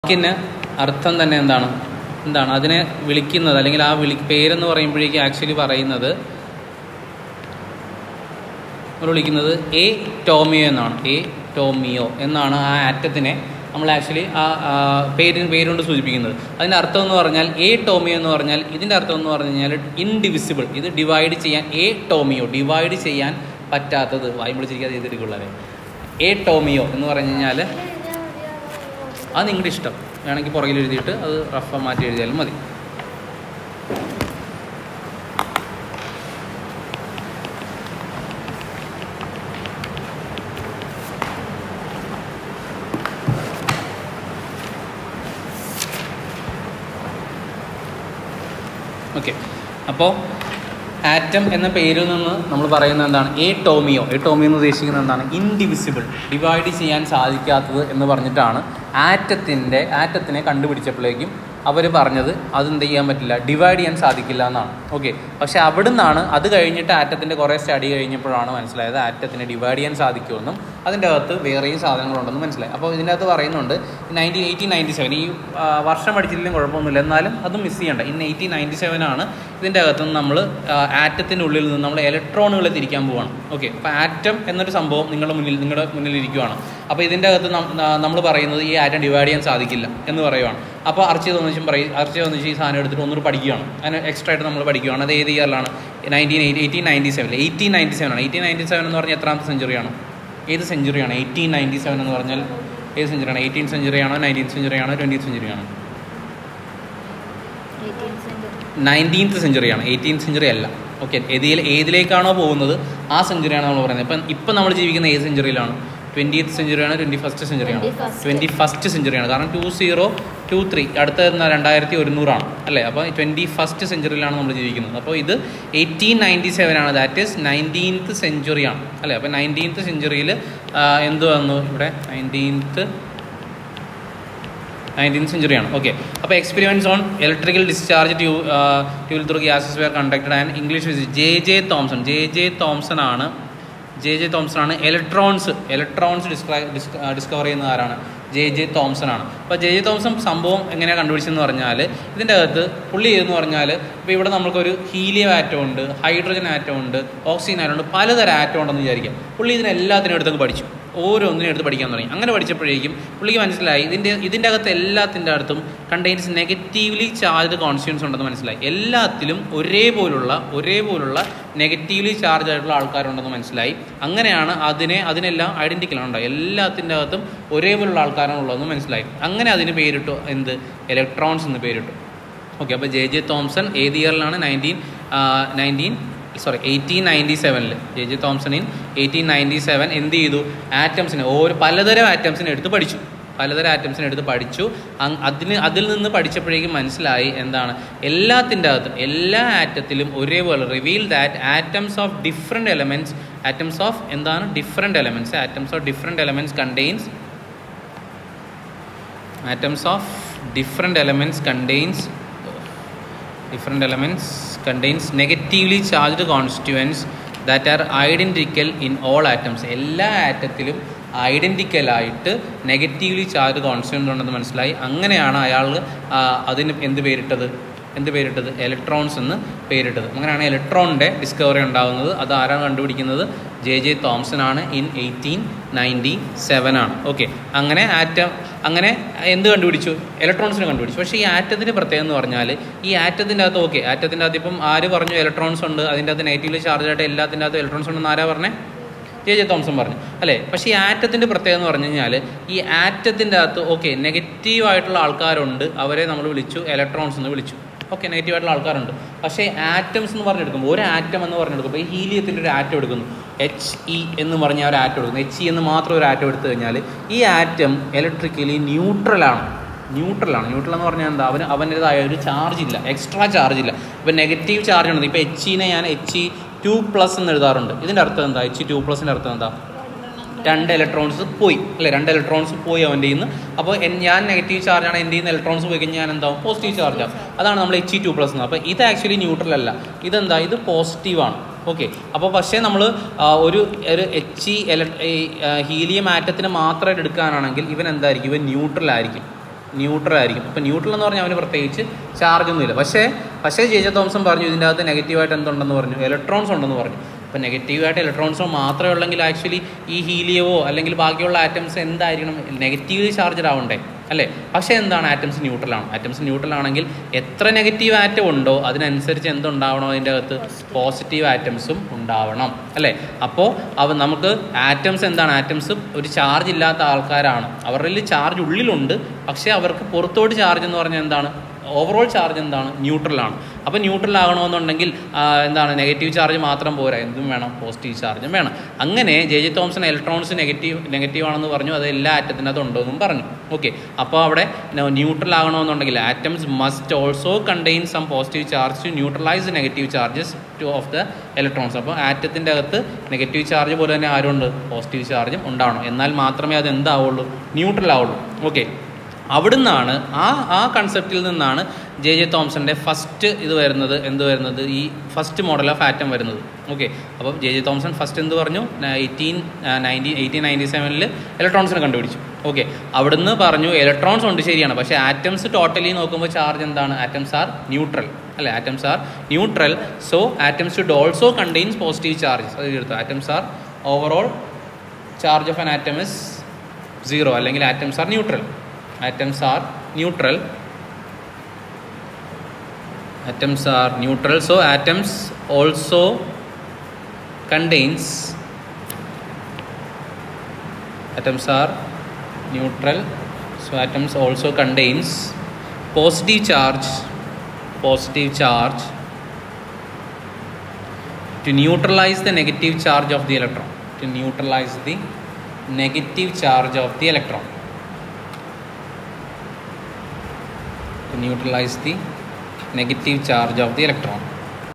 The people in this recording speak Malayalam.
വാക്കിന് അർത്ഥം തന്നെ എന്താണ് എന്താണ് അതിനെ വിളിക്കുന്നത് അല്ലെങ്കിൽ ആ വിളി പേരെന്ന് പറയുമ്പോഴേക്കും ആക്ച്വലി പറയുന്നത് നമ്മൾ വിളിക്കുന്നത് എ ടോമിയോ എന്നാണ് എ ടോമിയോ എന്നാണ് ആ ആറ്റത്തിനെ നമ്മൾ ആക്ച്വലി ആ ആ, പേരിന് പേരുകൊണ്ട് സൂചിപ്പിക്കുന്നത് അതിൻ്റെ അർത്ഥം എന്ന് പറഞ്ഞാൽ എ ടോമിയോ എന്ന് പറഞ്ഞാൽ ഇതിൻ്റെ അർത്ഥം എന്ന് പറഞ്ഞു കഴിഞ്ഞാൽ ഇൻഡിവിസിബിൾ ഇത് ഡിവൈഡ് ചെയ്യാൻ എ ടോമിയോ ഡിവൈഡ് ചെയ്യാൻ പറ്റാത്തത് വായി വിളിച്ചിരിക്കാതെ ചെയ്തിരിക്കുള്ളവരെ എ ടോമിയോ എന്ന് പറഞ്ഞു കഴിഞ്ഞാൽ അത് നിങ്ങളുടെ ഇഷ്ടം വേണമെങ്കിൽ പുറകിൽ എഴുതിയിട്ട് അത് റഫ് മാറ്റി എഴുതിയാലും മതി ഓക്കെ അപ്പോൾ ആറ്റം എന്ന പേരിൽ നിന്ന് നമ്മൾ പറയുന്നത് എന്താണ് എ ടോമിയോ എ ടോമിയോ എന്ന് ഉദ്ദേശിക്കുന്നത് എന്താണ് ഇൻഡിവിസിബിൾ ഡിവൈഡ് ചെയ്യാൻ സാധിക്കാത്തത് എന്ന് പറഞ്ഞിട്ടാണ് ആറ്റത്തിൻ്റെ ആറ്റത്തിനെ കണ്ടുപിടിച്ചപ്പോഴേക്കും അവർ പറഞ്ഞത് അത് എന്ത് ചെയ്യാൻ പറ്റില്ല ഡിവൈഡ് ചെയ്യാൻ സാധിക്കില്ല എന്നാണ് ഓക്കെ പക്ഷെ അവിടുന്നാണ് അത് കഴിഞ്ഞിട്ട് ആറ്റത്തിൻ്റെ കുറേ സ്റ്റഡി കഴിഞ്ഞപ്പോഴാണ് മനസ്സിലായത് ആറ്റത്തിനെ ഡിവൈഡ് ചെയ്യാൻ സാധിക്കുമെന്നും അതിൻ്റെ അകത്ത് വേറെയും സാധനങ്ങളുണ്ടെന്ന് മനസ്സിലായി അപ്പോൾ ഇതിൻ്റെ അകത്ത് പറയുന്നുണ്ട് നയൻറ്റീൻ എയ്റ്റീൻ നയൻറ്റി സെവൻ ഈ ആ, വർഷം പഠിച്ചില്ലെങ്കിലും കുഴപ്പമൊന്നുമില്ല എന്നാലും അതും മിസ് ചെയ്യണ്ട ഇന്ന് എയ്റ്റീൻ നയൻറ്റി സെവൻ ആണ് ഇതിൻ്റെ അകത്ത് നിന്ന് നമ്മൾ ആറ്റത്തിൻ്റെ ഉള്ളിൽ നിന്ന് നമ്മൾ ഇലക്ട്രോണുകളെ തിരിക്കാൻ പോവാണ് ഓക്കെ അപ്പോൾ ആറ്റം എന്നൊരു സംഭവം നിങ്ങളുടെ മുന്നിൽ നിങ്ങളുടെ മുന്നിൽ ഇരിക്കുവാണ് അപ്പോൾ ഇതിൻ്റെ അകത്ത് നമ്മൾ പറയുന്നത് ഈ ആറ്റം ഡിവൈഡ് ചെയ്യാൻ സാധിക്കില്ല എന്ന് പറയുവാണ് അപ്പോൾ അർച്ചി തോന്നിച്ചും പറയും അർച്ചി തോന്നിച്ച് ഈ സാധനം എടുത്തിട്ട് ഒന്നുകൂടി പഠിക്കുകയാണ് അതിന് എക്സ്ട്രാ ആയിട്ട് നമ്മൾ പഠിക്കുകയാണ് അത് ഏത് ഇയറിലാണ് നയൻറ്റീൻ എയ്റ്റ് എയ്റ്റീൻ നയൻറ്റി സെവനിൽ എയ്റ്റീൻ നയൻറ്റി സെവൻ ആണ് എയ്റ്റീൻ നയൻറ്റി സെവൻ എന്ന് പറഞ്ഞാൽ എത്രാമത്തെ സെഞ്ചുറിയാണ് ഏത് സെഞ്ചുറിയാണ് എയ്റ്റീൻ നയൻറ്റി സെവൻ എന്ന് പറഞ്ഞാൽ ഏത് സെഞ്ചുറിയാണ് എയ്റ്റീൻ സെഞ്ചുറിയാണോ നയൻറ്റീൻ സെഞ്ചുറിയാണോ ട്വൻറ്റി സെഞ്ചുറിയാണോ നയൻറ്റീൻത്ത് സെഞ്ചുറിയാണ് എയ്റ്റീൻ സെഞ്ചുറി അല്ല ഓക്കെ ഏതിൽ ഏതിലേക്കാണോ പോകുന്നത് ആ സെഞ്ചുറിയാണ് നമ്മൾ പറയുന്നത് ഇപ്പം ഇപ്പം നമ്മൾ ജീവിക്കുന്ന ഏത് സെഞ്ചുറിയിലാണ് ട്വൻറ്റീത്ത് സെഞ്ചുറിയാണ് ട്വൻറ്റി ഫസ്റ്റ് സെഞ്ചുറിയാണ് 21st. ട്വൻറ്റി ഫസ്റ്റ് സെഞ്ചുറിയാണ് കാരണം ടു സീറോ ടു ത്രീ അടുത്ത വരുന്ന രണ്ടായിരത്തി ഒരുന്നൂറാണ് അല്ലേ അപ്പോൾ ട്വൻറ്റി ഫസ്റ്റ് സെഞ്ചുറിയിലാണ് നമ്മൾ ജീവിക്കുന്നത് അപ്പോൾ ഇത് എയ്റ്റീൻ നയൻറ്റി സെവൻ ആണ് ദാറ്റ് ഈസ് നയൻറ്റീൻത്ത് സെഞ്ചുറിയാണ് അല്ലേ അപ്പോൾ നയൻറ്റീൻത്ത് സെഞ്ചുറിയിൽ എന്ത് വന്നു ഇവിടെ നയൻറ്റീൻത്ത് നയൻറ്റീൻ സെഞ്ചുറിയാണ് ഓക്കെ അപ്പോൾ എക്സ്പെരിമെൻറ്റ്സ് ഓൺ ഇലക്ട്രിക്കൽ ഡിസ്ചാർജ് ട്യൂ ട്യൂൽ through gases were conducted and English physics J J Thomson J J Thomson ആണ് ജെ ജെ തോംസൺ ആണ് ഇലക്ട്രോൺസ് ഇലക്ട്രോൺസ് ഡിസ്ക്രൈ ഡിസ്കവർ ചെയ്യുന്ന ആരാണ് ജെ ജെ തോംസൺ ആണ് അപ്പോൾ ജെ ജെ തോംസൺ സംഭവം എങ്ങനെയാണ് കണ്ടുപിടിച്ചതെന്ന് പറഞ്ഞാൽ ഇതിൻ്റെ അകത്ത് പുള്ളി എന്ന് പറഞ്ഞാൽ ഇപ്പോൾ ഇവിടെ നമുക്കൊരു ഹീലിയം ആറ്റം ഉണ്ട് ഹൈഡ്രജൻ ആറ്റം ഉണ്ട് ഓക്സിജൻ ആറ്റം ഉണ്ട് പലതരം ആറ്റം ഉണ്ടെന്ന് വിചാരിക്കാം പുള്ളി ഇതിനെല്ലാത്തിനും എടുത്തങ്ങ് പഠിച്ചു ഓരോന്നിനും എടുത്ത് പഠിക്കാൻ തുടങ്ങി അങ്ങനെ പഠിച്ചപ്പോഴേക്കും പുള്ളിക്ക് മനസ്സിലായി ഇതിൻ്റെ ഇതിൻ്റെ അകത്ത് എല്ലാത്തിൻ്റെ അടുത്തും കണ്ടെയ്ൻസ് നെഗറ്റീവ്ലി ചാർജ്ഡ് കോൺസ്റ്റിറ്റ്യൂൻസ് ഉണ്ടെന്ന് മനസ്സിലായി എല്ലാത്തിലും ഒരേപോലുള്ള ഒരേപോലുള്ള നെഗറ്റീവ്ലി ചാർജ് ആയിട്ടുള്ള ആൾക്കാരുണ്ടെന്ന് മനസ്സിലായി അങ്ങനെയാണ് അതിനെ അതിനെല്ലാം ഐഡൻറ്റിക്കൽ ഉണ്ടോ എല്ലാത്തിൻ്റെ അകത്തും ഒരേപോലുള്ള ആൾക്കാരാണുള്ളതെന്ന് മനസ്സിലായി അങ്ങനെ അതിന് പേരിട്ടു എന്ത് ഇലക്ട്രോൺസ് എന്ന് പേരിട്ടു ഓക്കെ അപ്പോൾ ജെ ജെ തോംസൺ ഏത് ഇയറിലാണ് nineteen nineteen sorry eighteen ninety സെവനിൽ ജെ ജെ തോംസണിൻ എയ്റ്റീൻ നയൻറ്റി സെവൻ എന്ത് ചെയ്തു ആറ്റംസിനെ ഓരോ പലതരം ആറ്റംസിനെ എടുത്ത് പഠിച്ചു പലതരം ആറ്റംസിനെ എടുത്ത് പഠിച്ചു അങ് അതിന് അതിൽ നിന്ന് പഠിച്ചപ്പോഴേക്കും മനസ്സിലായി എന്താണ് എല്ലാത്തിൻ്റെ അകത്തും എല്ലാ ആറ്റത്തിലും ഒരേപോലെ reveal that atoms of different elements atoms of എന്താണ് different elements atoms of different elements contains atoms of different elements contains different elements contains negatively charged constituents that are identical in all atoms എല്ലാ ആറ്റത്തിലും ഐഡൻറ്റിക്കൽ ആയിട്ട് നെഗറ്റീവ്ലി ചാർജ് കോൺസ്റ്റുവൻ്റ് ഉണ്ടെന്ന് മനസ്സിലായി അങ്ങനെയാണ് അയാൾ ആ, അതിന് എന്ത് പേരിട്ടത് എന്ത് പേരിട്ടത് ഇലക്ട്രോൺസ് എന്ന് പേരിട്ടത് അങ്ങനെയാണ് ഇലക്ട്രോണിൻ്റെ ഡിസ്കവറി ഉണ്ടാകുന്നത് അത് ആരാണ് കണ്ടുപിടിക്കുന്നത് ജെ ജെ തോംസൺ ആണ് ഇൻ എയ്റ്റീൻ നയൻറ്റി സെവൻ ആണ് ഓക്കെ അങ്ങനെ ആറ്റം അങ്ങനെ എന്ത് കണ്ടുപിടിച്ചു ഇലക്ട്രോൺസിനെ കണ്ടുപിടിച്ചു പക്ഷേ ഈ ആറ്റത്തിൻ്റെ പ്രത്യേകത എന്ന് പറഞ്ഞാൽ ഈ ആറ്റത്തിൻ്റെ അകത്ത് ഓക്കെ ആറ്റത്തിൻ്റെ അകത്ത് ഇപ്പം ആര് പറഞ്ഞു ഇലക്ട്രോൺസ് ഉണ്ട് അതിൻ്റെ അകത്ത് നെഗറ്റീവ്ലി ചാർജ് ആയിട്ട് എല്ലാത്തിൻ്റെ അകത്ത് ഇലക്ട്രോൺസ് ഉണ്ടെന്ന് ആരാ പറഞ്ഞേ ജെ ജെ തോംസൺ പറഞ്ഞു അല്ലേ പക്ഷേ ഈ ആറ്റത്തിൻ്റെ പ്രത്യേകത എന്ന് പറഞ്ഞു കഴിഞ്ഞാൽ ഈ ആറ്റത്തിൻ്റെ അകത്ത് ഓക്കെ നെഗറ്റീവ് ആയിട്ടുള്ള ആൾക്കാരുണ്ട് അവരെ നമ്മൾ വിളിച്ചു ഇലക്ട്രോൺസ് എന്ന് വിളിച്ചു ഓക്കെ നെഗറ്റീവ് ആയിട്ടുള്ള ആൾക്കാരുണ്ട് പക്ഷേ ആറ്റംസ് എന്ന് പറഞ്ഞെടുക്കുമ്പോൾ ഒരു ആറ്റം എന്ന് പറഞ്ഞെടുക്കുമ്പോൾ ഈ ഹീലിയത്തിൻ്റെ ഒരു ആറ്റം എടുക്കുന്നു എച്ച് ഇ എന്ന് പറഞ്ഞ ഒരു ആറ്റം എടുക്കുന്നു എച്ച് ഇ എന്ന് മാത്രം ഒരു ആറ്റം എടുത്തു കഴിഞ്ഞാൽ ഈ ആറ്റം ഇലക്ട്രിക്കലി ന്യൂട്രലാണ് ന്യൂട്രലാണ് ന്യൂട്രൽ എന്ന് പറഞ്ഞാൽ എന്താ അവന് അവൻ്റെതായ ഒരു ചാർജ് ഇല്ല എക്സ്ട്രാ ചാർജ് ഇല്ല ഇപ്പം നെഗറ്റീവ് ചാർജ് ഉണ്ട് ഇപ്പോൾ എച്ചിനെ ഞാൻ എച്ച് ഇ ടു പ്ലസ് എന്ന് എഴുതാറുണ്ട് ഇതിൻ്റെ അർത്ഥം എന്താ എച്ച് ടു പ്ലസിൻ്റെ അർത്ഥം എന്താ രണ്ട് ഇലക്ട്രോൺസ് പോയി അല്ലേ രണ്ട് ഇലക്ട്രോൺസ് പോയി അവൻ്റെ നിന്ന് അപ്പോൾ എൻ- ഞാൻ നെഗറ്റീവ് ചാർജാണ് എൻ്റെ നിന്ന് ഇലക്ട്രോൺസ് പോയി കഴിഞ്ഞാൽ ഞാൻ എന്താവും പോസിറ്റീവ് ചാർജ് ആവും അതാണ് നമ്മൾ എച്ച് ടു പ്ലസ് എന്ന് അപ്പോൾ ഇത് ആക്ച്വലി ന്യൂട്രൽ അല്ല ഇതെന്താ ഇത് പോസിറ്റീവാണ് ഓക്കെ അപ്പോൾ പക്ഷേ നമ്മൾ ഒരു ഒരു എച്ച് ഇ എല ഹീലിയം ആറ്റത്തിന് മാത്രമായിട്ട് എടുക്കാനാണെങ്കിൽ ഇവൻ എന്തായിരിക്കും ഇവൻ ന്യൂട്രൽ ആയിരിക്കും ന്യൂട്രൽ ആയിരിക്കും അപ്പോൾ ന്യൂട്രൽ എന്ന് പറഞ്ഞാൽ അവന് പ്രത്യേകിച്ച് ചാർജ് ഒന്നുമില്ല പക്ഷേ പക്ഷേ ജെ ജെ തോംസൺ പറഞ്ഞു ഇതിൻ്റെ അകത്ത് നെഗറ്റീവായിട്ട് എന്തുണ്ടെന്ന് പറഞ്ഞു ഇലക്ട്രോൺസ് ഉണ്ടെന്ന് പറഞ്ഞു അപ്പോൾ നെഗറ്റീവായിട്ട് ഇലക്ട്രോൺസോ മാത്രമേ ഉള്ളെങ്കിൽ ആക്ച്വലി ഈ ഹീലിയവോ അല്ലെങ്കിൽ ബാക്കിയുള്ള ആറ്റംസ് എന്തായിരിക്കണം നെഗറ്റീവ്ലി ചാർജഡ് ആവണ്ടേ അല്ലേ പക്ഷേ എന്താണ് ആറ്റംസ് ന്യൂട്രലാണ് ആറ്റംസ് ന്യൂട്രൽ ആണെങ്കിൽ എത്ര നെഗറ്റീവ് ആറ്റം ഉണ്ടോ അതിനനുസരിച്ച് എന്തുണ്ടാവണം അതിൻ്റെ അകത്ത് പോസിറ്റീവ് ആറ്റംസും ഉണ്ടാവണം അല്ലേ അപ്പോൾ അവ നമുക്ക് ആറ്റംസ് എന്താണ് ആറ്റംസ് ഒരു ചാർജ് ഇല്ലാത്ത ആൾക്കാരാണ് അവരുടെ ചാർജ് ഉള്ളിലുണ്ട് പക്ഷേ അവർക്ക് പുറത്തോട്ട് ചാർജ് എന്ന് പറഞ്ഞാൽ എന്താണ് ഓവറോൾ ചാർജ് എന്താണ് ന്യൂട്രലാണ് അപ്പോൾ ന്യൂട്രൽ ആകണമെന്നുണ്ടെങ്കിൽ ആ, എന്താണ് നെഗറ്റീവ് ചാർജ് മാത്രം പോരാ എന്തും വേണം പോസിറ്റീവ് ചാർജും വേണം അങ്ങനെ J J Thomson electrons negative negative ആണെന്ന് പറഞ്ഞു അത് എല്ലാ ആറ്റത്തിനകത്ത് ഉണ്ടെന്നും പറഞ്ഞു ഓക്കെ അപ്പോൾ അവിടെ ന്യൂട്രൽ ആകണമെന്നുണ്ടെങ്കിൽ atoms must also contain some positive charge to neutralise negative charges to of the electrons അപ്പോൾ ആറ്റത്തിൻ്റെ അകത്ത് നെഗറ്റീവ് ചാർജ് പോലെ തന്നെ ആരുണ്ട് പോസിറ്റീവ് ചാർജും ഉണ്ടാവണം എന്നാൽ മാത്രമേ അത് എന്താവുള്ളൂ ന്യൂട്രൽ ആവുള്ളൂ ഓക്കെ അവിടുന്നാണ് ആ ആ കൺസെപ്റ്റിൽ നിന്നാണ് ജെ ജെ തോംസൻ്റെ ഫസ്റ്റ് ഇത് വരുന്നത് എന്ത് വരുന്നത് ഈ ഫസ്റ്റ് മോഡൽ ഓഫ് ആറ്റം വരുന്നത് ഓക്കെ അപ്പം ജെ ജെ തോംസൺ ഫസ്റ്റ് എന്ത് പറഞ്ഞു എയ്റ്റീൻ നയൻറ്റീൻ എയ്റ്റീൻ നയൻറ്റി സെവനിൽ ഇലക്ട്രോൺസിനെ കണ്ടുപിടിച്ചു ഓക്കെ അവിടുന്ന് പറഞ്ഞു ഇലക്ട്രോൺസ് ഉണ്ട് ശരിയാണ് പക്ഷേ ആറ്റംസ് ടോട്ടലി നോക്കുമ്പോൾ ചാർജ് എന്താണ് ആറ്റംസ് ആർ ന്യൂട്രൽ അല്ലേ atoms are neutral so atoms should also contains positive charges അത് എടുത്തു atoms are overall charge of an atom is zero അല്ലെങ്കിൽ atoms are neutral atoms are neutral atoms are neutral so atoms also contains atoms are neutral so atoms also contains positive charge positive charge to neutralize the negative charge of the electron to neutralize the negative charge of the electron to neutralize the negative charge of the electron